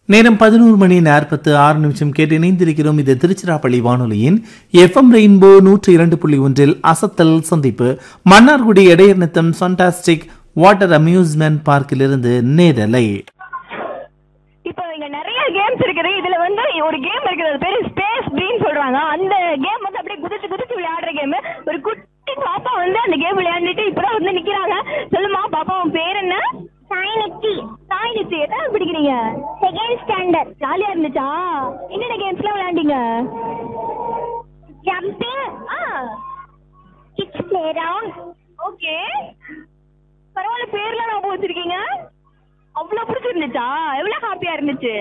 நேரம் பதினோரு மணி நாற்பத்து ஆறு நிமிஷம் கேட்டு இணைந்திருக்கிறோம் இது திருச்சிராப்பள்ளி வானொலியின் எஃப்எம் ரெயின்போ நூற்றி இரண்டு புள்ளி ஒன்றில் அசத்தல் சந்திப்பு மன்னார்குடி இடையர் நித்தம் ஃபண்டாஸ்டிக் வாட்டர் அம்யூஸ்மெண்ட் பார்க்கிலிருந்து நேரலை இப்போ இங்க நிறைய கேம்ஸ் இருக்குது இதுல வந்து ஒரு கேம் இருக்குது அது பேரு ஸ்பேஸ் பீன் சொல்றாங்க அந்த கேம் வந்து அப்படியே குதிச்சு குதிச்சு விளையாடுற கேம் ஒரு குட்டி பாப்பா வந்து அந்த கேம் விளையாண்டுட்டு இப்பதான் வந்து நிக்கிறாங்க சொல்லுமா பாப்பா உன் பேர் என்ன சாய்நித்தி சாய்நித்தி எதாவது பிடிக்கிறீங்க செகண்ட் ஸ்டாண்டர்ட் ஜாலியா இருந்துச்சா என்னென்ன கேம்ஸ்லாம் விளையாண்டீங்க ஜம்பிங் ஆ கிட்ஸ் பிளே ரவுண்ட் ஓகே பரவாயில்ல பேர்லாம் ஞாபகம் வச்சிருக்கீங்க அவ்வளவு பிடிச்சிருந்துச்சா எவ்வளவு ஹாப்பியா இருந்துச்சு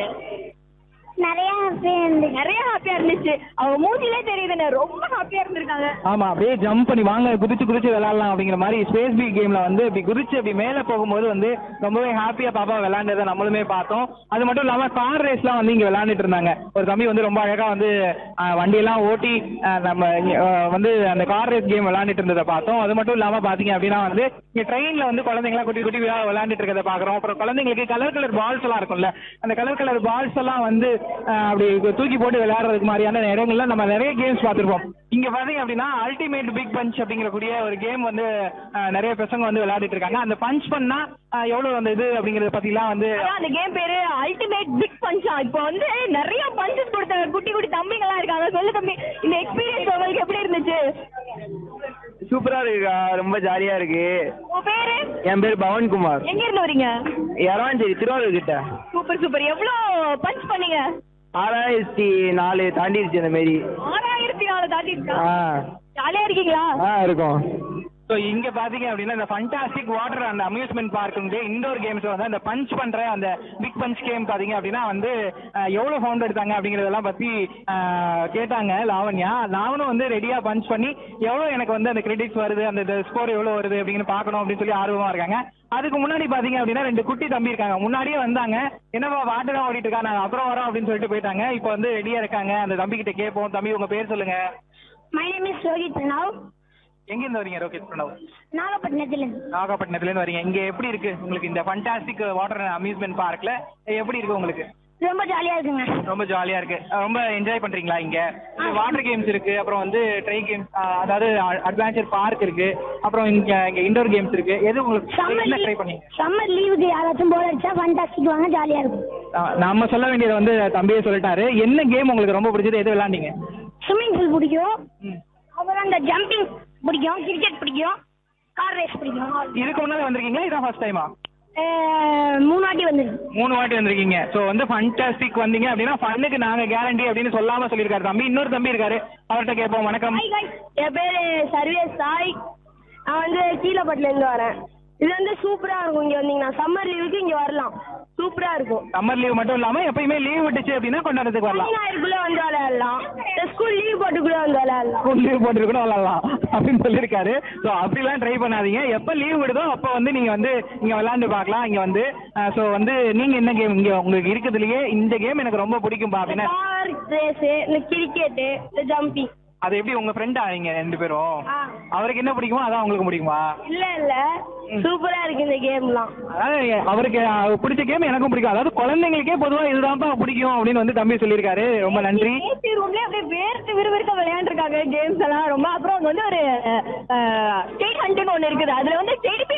நிறைய ஹாப்பியா இருந்துச்சு நிறைய ஹாப்பியா இருந்துச்சு அவங்க மூஞ்சிலே தெரியுதுன்னு ரொம்ப ஹாப்பியா இருந்திருக்காங்க ஆமா அப்படியே ஜம்ப் பண்ணி வாங்க குதிச்சு குதிச்சு விளையாடலாம் அப்படிங்கிற மாதிரி ஸ்பேஸ் பி கேம்ல வந்து இப்படி குதிச்சு அப்படி மேல போகும்போது வந்து ரொம்பவே ஹாப்பியா பாப்பா விளையாண்டதை நம்மளுமே பார்த்தோம் அது மட்டும் இல்லாம கார் ரேஸ்லாம் வந்து இங்க விளையாண்டுட்டு இருந்தாங்க ஒரு தம்பி வந்து ரொம்ப அழகா வந்து அஹ், வண்டியெல்லாம் ஓட்டி அஹ், நம்ம அஹ், வந்து அந்த கார் ரேஸ் கேம் விளையாண்டுட்டு இருந்ததை பார்த்தோம் அது மட்டும் இல்லாம பாத்தீங்க அப்படின்னா வந்து இங்க ட்ரெயின்ல வந்து குழந்தைங்களாம் குட்டி குட்டி விளையா- விளையாண்டுட்டு இருக்கிறத பாக்குறோம் அப்புறம் குழந்தைங்களுக்கு கலர் கலர் பால்ஸ் எல்லாம் இருக்கும்ல அந்த கலர் கலர் பால்ஸ் எல்லாம் வந்து அஹ், அப்படி தூக்கி போட்டு விளையாடுறதுக்கு மாதிரியான இடங்கள்ல நம்ம நிறைய கேம்ஸ் பார்த்திருப்போம் இங்க பாத்தீங்க அப்படின்னா அல்டிமேட் பிக் பஞ்ச் அப்படிங்கிற கூடிய ஒரு கேம் வந்து அஹ், நிறைய பசங்க வந்து விளையாடிட்டு இருக்காங்க அந்த பஞ்ச் பண்ணா அஹ், எவ்வளவு அந்த இது அப்படிங்கறத பத்திலாம் வந்து அதான் அந்த கேம் பேரு அல்டிமேட் பிக் பஞ்சா இப்போ வந்து நிறைய பஞ்சஸ் கொடுத்த குட்டி குட்டி தம்பிங்கலாம் இருக்காங்க சொல்லு தம்பி இந்த எக்ஸ்பீரியன்ஸ் உங்களுக்கு எப்படி இருந்துச்சு சூப்பரா இருக்கு ரொம்ப ஜாலியா இருக்கு உங்க பேரு என் பேர் பவன்குமார் எங்க இருந்து வரீங்க யாராஞ்சேரி திருவாரூர் கிட்ட சூப்பர் சூப்பர் எவ்வளவு பஞ்ச் பண்ணீங்க ஆறாயிரத்தி நாலு தாண்டிடுச்சு அந்த மாரி ஆறாயிரத்தி நாலு தாண்டி இருக்கா ஆ ஜாலியா இருக்கீங்களா ஆ இருக்கும் ஸோ இங்க பாத்தீங்க அப்படின்னா இந்த ஃபண்டாஸ்டிக் வாட்டர் அந்த அம்யூஸ்மெண்ட் பார்க் வந்து இண்டோர் கேம்ஸ் வந்து அந்த பஞ்ச் பண்ற அந்த பிக் பஞ்ச் கேம் பாத்தீங்க அப்படின்னா வந்து அஹ், எவ்வளவு ஃபவுண்ட் எடுத்தாங்க அப்படிங்கறதெல்லாம் பத்தி அஹ், கேட்டாங்க லாவண்யா நானும் வந்து ரெடியா பஞ்ச் பண்ணி எவ்வளவு எனக்கு வந்து அந்த கிரெடிட்ஸ் வருது அந்த ஸ்கோர் எவ்வளவு வருது அப்படின்னு பார்க்கணும் அப்படின்னு சொல்லி ஆர்வமா இருக்காங்க அதுக்கு முன்னாடி பாத்தீங்க அப்படின்னா ரெண்டு குட்டி தம்பி இருக்காங்க முன்னாடியே வந்தாங்க என்னப்பா வாட்டு தான் ஓடிட்டு இருக்கா நாங்க அப்புறம் வரோம் அப்படின்னு சொல்லிட்டு போயிட்டாங்க இப்போ வந்து ரெடியா இருக்காங்க அந்த தம்பி கிட்ட கேட்போம் தம்பி உங்க பேர் சொல்லுங்க my name is Rohit Pranav எங்க இருந்து வரீங்க ரோகேஷ் பிரணவ் நாகப்பட்டினத்திலிருந்து நாகப்பட்டினத்துல இருந்து வரீங்க இங்க எப்படி இருக்கு உங்களுக்கு இந்த ஃபண்டாஸ்டிக் வாட்டர் அம்யூஸ்மெண்ட் பார்க்ல எப்படி இருக்கு உங்களுக்கு ரொம்ப ஜாலியா இருக்குங்க ரொம்ப ஜாலியா இருக்கு அஹ் ரொம்ப என்ஜாய் பண்றீங்களா இங்க வாட்டர் கேம்ஸ் இருக்கு அப்புறம் வந்து ட்ரை கேம்ஸ் அதாவது அட்வென்ச்சர் பார்க் இருக்கு அப்புறம் இங்க இங்க இண்டோர் கேம்ஸ் இருக்கு எது உங்களுக்கு என்ன ட்ரை பண்ணீங்க சம்மர் லீவுக்கு யாராச்சும் போர் அடிச்சா ஃபண்டாஸ்டிக் வாங்க ஜாலியா இருக்கும் அஹ் நம்ம சொல்ல வேண்டியது வந்து தம்பியே சொல்லிட்டாரு என்ன கேம் உங்களுக்கு ரொம்ப பிடிச்சது எது விளையாண்டீங்க ஸ்விம்மிங் பூல் பிடிக்கும் ம். அப்புறம் இந்த ஜம்பிங் பிடிக்கும் கிரிக்கெட் பிடிக்கும் கார் ரேஸ் பிடிக்கும் இதுக்கு முன்னாடி வந்திருக்கீங்களா இதான் ஃபர்ஸ்ட் டைமா அஹ் மூணு வாட்டி வந்துருக்கு மூணு வாட்டி வந்திருக்கீங்க ஸோ வந்து ஃபண்டாஸ்டிக் வந்தீங்க அப்படின்னா ஃபன்னுக்கு நாங்க கேரண்டி அப்படின்னு சொல்லாம சொல்லியிருக்காரு தம்பி இன்னொரு தம்பி இருக்காரு அவர்கிட்ட கேட்போம் வணக்கம் என் பேரு சர்வேஸ் சாய் நான் வந்து கீழப்பட்டுல இருந்து வரேன் இது வந்து சூப்பரா இருக்கும் இங்க வந்தீங்கன்னா சம்மர் லீவுக்கு இங்க வரலாம் சூப்பரா இருக்கும் சம்மர் லீவ் மட்டும் இல்லாம எப்பயுமே லீவ் விட்டுச்சு அப்படின்னா கொண்டாடுறதுக்கு வரலாம் ஞாயிறுக்குள்ள வந்து விளையாடலாம் ஸ்கூல் லீவ் போட்டுக்குள்ள வந்து விளையாடலாம் ஸ்கூல் லீவ் போட்டு கூட விளாடலாம் அப்படின்னு சொல்லியிருக்காரு ஸோ அப்படிலாம் ட்ரை பண்ணாதீங்க எப்போ லீவ் விடுதோ அப்போ வந்து நீங்க வந்து இங்க விளையாண்டு பார்க்கலாம் இங்க வந்து ஸோ வந்து நீங்க என்ன கேம் இங்க உங்களுக்கு இருக்கிறதுலயே இந்த கேம் எனக்கு ரொம்ப பிடிக்கும்பா அப்படின்னா கார் ரேஸ் இந்த கிரிக்கெட்டு இந்த ஜம்பிங் அது எப்படி உங்க ஃப்ரெண்டா நீங்க ரெண்டு பேரும் ஆ. அவருக்கு என்ன பிடிக்குமோ அதான் உங்களுக்கு பிடிக்குமா இல்ல இல்ல சூப்பரா இருக்கு இந்த கேம்லாம் அதாவது அவருக்கு அஹ், பிடிச்ச கேம் எனக்கும் பிடிக்கும் அதாவது குழந்தைங்களுக்கே பொதுவா இதுதான்ப்பா பிடிக்கும் அப்படின்னு வந்து தம்பி சொல்லியிருக்காரு ரொம்ப நன்றி ஏசி ரூம்லயே அப்படியே வேர்த்து விறுவிறுக்க விளையாண்டுருக்காங்க கேம்ஸ் எல்லாம் ரொம்ப அப்புறம் அங்க வந்து ஒரு ஸ்டேட் ஹண்ட்னு ஒண்ணு இருக்குது அதுல வந்து ஸ்டேட்